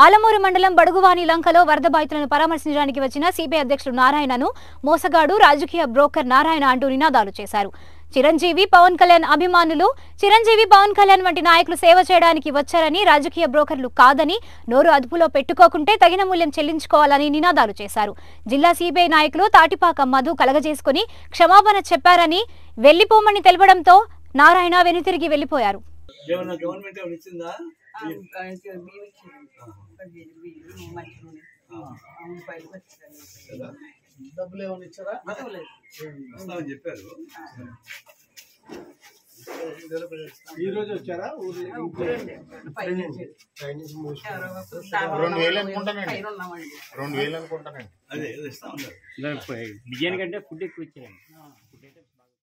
ఆలమూరు మండలం బడుగువాని లంకలో వరద బాధితులను పరామర్శించడానికి వచ్చిన సిపిఐ అధ్యక్షుడు నారాయణను మోసగాడు రాజకీయ బ్రోకర్ నారాయణ అంటూ నినాదాలు చేశారు చిరంజీవి పవన్ కళ్యాణ్ అభిమానులు చిరంజీవి పవన్ కళ్యాణ్ వంటి నాయకులు సేవ చేయడానికి వచ్చారని రాజకీయ బ్రోకర్లు కాదని నోరు అదుపులో పెట్టుకోకుంటే తగిన మూల్యం చెల్లించుకోవాలని నినాదాలు చేశారు జిల్లా సిబిఐ నాయకులు తాటిపాక మధు కలగజేసుకుని క్షమాపణ చెప్పారని వెళ్లిపోమని తెలపడంతో నారాయణ వెనుతిరిగి వెళ్లిపోయారు ఏమన్నా గవర్నమెంట్ ఏమైనా ఇచ్చిందా డబ్బులు ఏమైనా ఇచ్చారా వస్తామని చెప్పారు ఈ రోజు వచ్చారా ఊర్లో రెండు వేలు అనుకుంటానండి రెండు వేలు అనుకుంటానండి అదే ఏదో ఇస్తా ఉన్నారు బిర్యానీ కంటే ఫుడ్ ఎక్కువ ఇచ్చారండి